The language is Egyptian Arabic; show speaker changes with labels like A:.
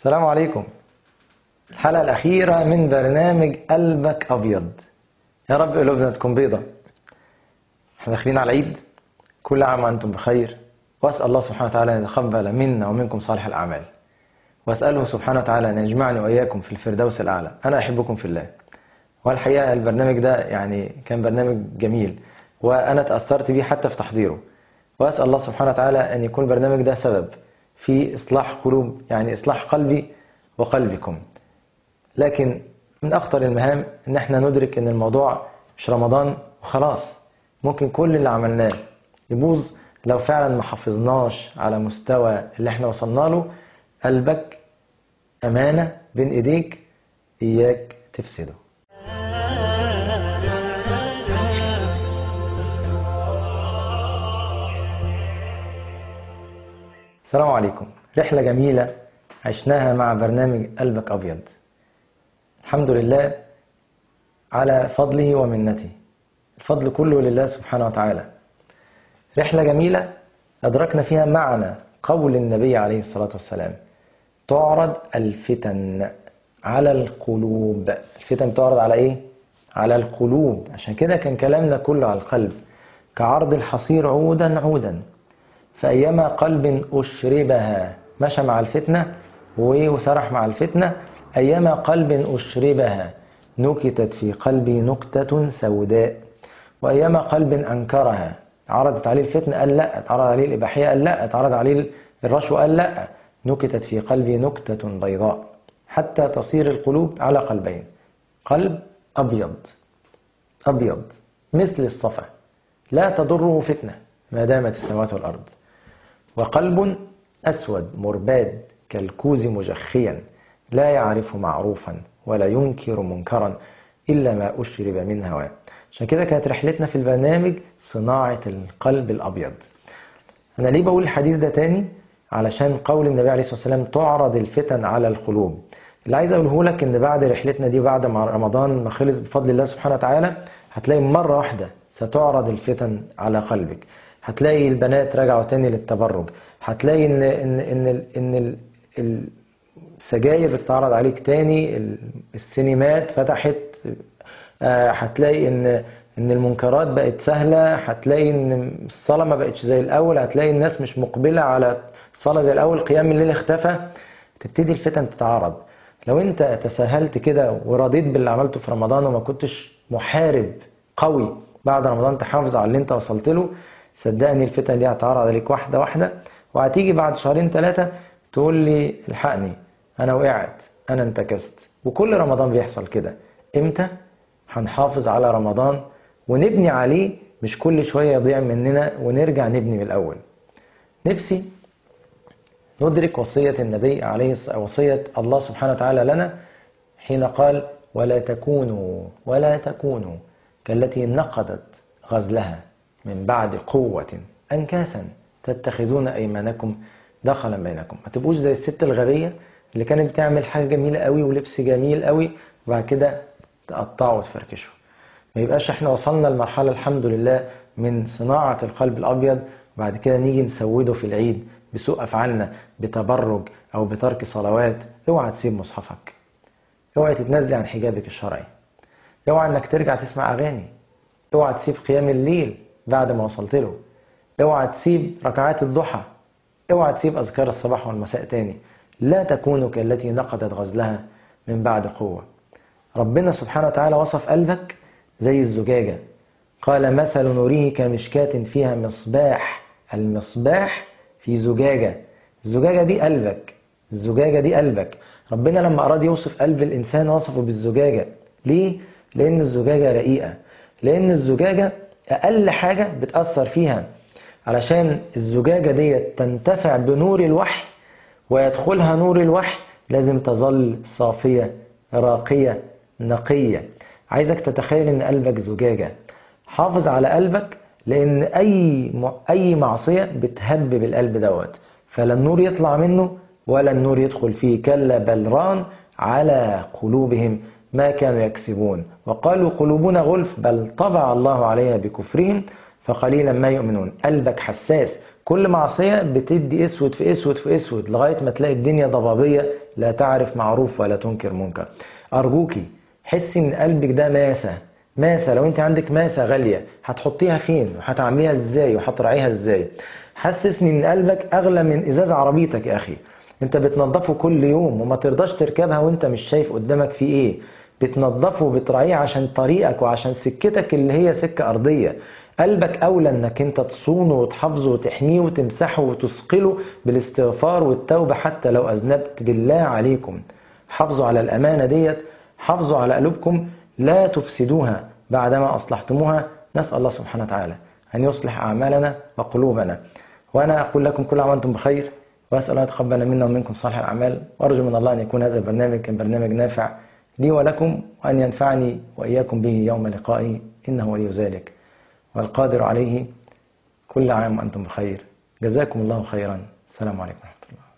A: السلام عليكم الحلقة الأخيرة من برنامج قلبك أبيض يا رب قلوبنا تكون بيضة احنا داخلين على العيد كل عام وأنتم بخير وأسأل الله سبحانه وتعالى أن يتقبل منا ومنكم صالح الأعمال وأسأله سبحانه وتعالى أن يجمعني وإياكم في الفردوس الأعلى أنا أحبكم في الله والحقيقة البرنامج ده يعني كان برنامج جميل وأنا تأثرت بيه حتى في تحضيره وأسأل الله سبحانه وتعالى أن يكون البرنامج ده سبب في إصلاح قلوب يعني إصلاح قلبي وقلبكم لكن من أخطر المهام إن احنا ندرك إن الموضوع مش رمضان وخلاص ممكن كل اللي عملناه يبوظ لو فعلا ما حافظناش على مستوى اللي احنا وصلنا له قلبك أمانة بين إيديك إياك تفسده السلام عليكم رحلة جميلة عشناها مع برنامج قلبك أبيض الحمد لله على فضله ومنته الفضل كله لله سبحانه وتعالى رحلة جميلة أدركنا فيها معنى قول النبي عليه الصلاة والسلام تعرض الفتن على القلوب الفتن تعرض على إيه؟ على القلوب عشان كده كان كلامنا كله على القلب كعرض الحصير عودا عودا فأيما قلب أشربها مشى مع الفتنة وسرح مع الفتنة أيما قلب أشربها نكتت في قلبي نكتة سوداء وأيما قلب أنكرها عرضت عليه الفتنة قال لا اتعرض عليه الإباحية قال لا اتعرض عليه الرشوة قال لا نكتت في قلبي نكتة بيضاء حتى تصير القلوب على قلبين قلب أبيض أبيض مثل الصفا لا تضره فتنة ما دامت السماوات والأرض وقلب أسود مرباد كالكوز مجخيا لا يعرف معروفا ولا ينكر منكرا إلا ما أشرب من هواه عشان كده كانت رحلتنا في البرنامج صناعة القلب الأبيض أنا ليه بقول الحديث ده تاني علشان قول النبي عليه الصلاة والسلام تعرض الفتن على القلوب اللي عايز أقوله لك إن بعد رحلتنا دي بعد ما رمضان ما خلص بفضل الله سبحانه وتعالى هتلاقي مرة واحدة ستعرض الفتن على قلبك هتلاقي البنات رجعوا تاني للتبرج هتلاقي ان ان ان ان السجاير بتتعرض عليك تاني السينمات فتحت هتلاقي ان ان المنكرات بقت سهله هتلاقي ان الصلاه ما بقتش زي الاول هتلاقي الناس مش مقبله على الصلاه زي الاول قيام الليل اختفى تبتدي الفتن تتعارض لو انت تساهلت كده ورضيت باللي عملته في رمضان وما كنتش محارب قوي بعد رمضان تحافظ على اللي انت وصلت له صدقني الفتن دي هتعرض عليك واحده واحده وهتيجي بعد شهرين ثلاثه تقول لي الحقني انا وقعت انا انتكست وكل رمضان بيحصل كده امتى هنحافظ على رمضان ونبني عليه مش كل شويه يضيع مننا ونرجع نبني من الاول نفسي ندرك وصيه النبي عليه وصيه الله سبحانه وتعالى لنا حين قال ولا تكونوا ولا تكونوا كالتي نقضت غزلها من بعد قوة أنكاثا تتخذون أيمانكم دخلا بينكم ما تبقوش زي الست الغبية اللي كانت بتعمل حاجة جميلة قوي ولبس جميل قوي وبعد كده تقطعوا وتفركشوا ما يبقاش احنا وصلنا لمرحلة الحمد لله من صناعة القلب الأبيض وبعد كده نيجي نسوده في العيد بسوء أفعالنا بتبرج أو بترك صلوات اوعى تسيب مصحفك اوعى تتنازلي عن حجابك الشرعي اوعى انك ترجع تسمع أغاني اوعى تسيب قيام الليل بعد ما وصلت له اوعى تسيب ركعات الضحى اوعى تسيب اذكار الصباح والمساء تاني لا تكونوا كالتي نقضت غزلها من بعد قوة ربنا سبحانه وتعالى وصف قلبك زي الزجاجة قال مثل نوريه كمشكاة فيها مصباح المصباح في زجاجة الزجاجة دي قلبك الزجاجة دي قلبك ربنا لما أراد يوصف قلب الإنسان وصفه بالزجاجة ليه؟ لأن الزجاجة رقيقة لأن الزجاجة أقل حاجة بتأثر فيها علشان الزجاجة دي تنتفع بنور الوحي ويدخلها نور الوحي لازم تظل صافية راقية نقية عايزك تتخيل ان قلبك زجاجة حافظ على قلبك لان اي اي معصية بتهبب القلب دوت فلا النور يطلع منه ولا النور يدخل فيه كلا بل ران على قلوبهم ما كانوا يكسبون وقالوا قلوبنا غلف بل طبع الله عليها بكفرهم فقليلا ما يؤمنون قلبك حساس كل معصية بتدي اسود في اسود في اسود لغاية ما تلاقي الدنيا ضبابية لا تعرف معروف ولا تنكر منكر أرجوكي حسي ان قلبك ده ماسة ماسة لو انت عندك ماسة غالية هتحطيها فين وهتعمليها ازاي وهتراعيها ازاي حسسني ان قلبك اغلى من ازاز عربيتك يا اخي انت بتنظفه كل يوم وما ترضاش تركبها وانت مش شايف قدامك في ايه بتنظفه وبتراعيه عشان طريقك وعشان سكتك اللي هي سكة ارضية قلبك اولى انك انت تصونه وتحافظه وتحميه وتمسحه وتثقله بالاستغفار والتوبة حتى لو اذنبت بالله عليكم حافظوا على الامانة ديت حافظوا على قلوبكم لا تفسدوها بعدما أصلحتموها نسأل الله سبحانه وتعالى أن يصلح أعمالنا وقلوبنا وأنا أقول لكم كل عام وأنتم بخير وأسأل الله يتقبل منا ومنكم صالح الأعمال وأرجو من الله أن يكون هذا البرنامج كان برنامج نافع لي ولكم وأن ينفعني وإياكم به يوم لقائي إنه ولي ذلك والقادر عليه كل عام وأنتم بخير جزاكم الله خيرا السلام عليكم ورحمة الله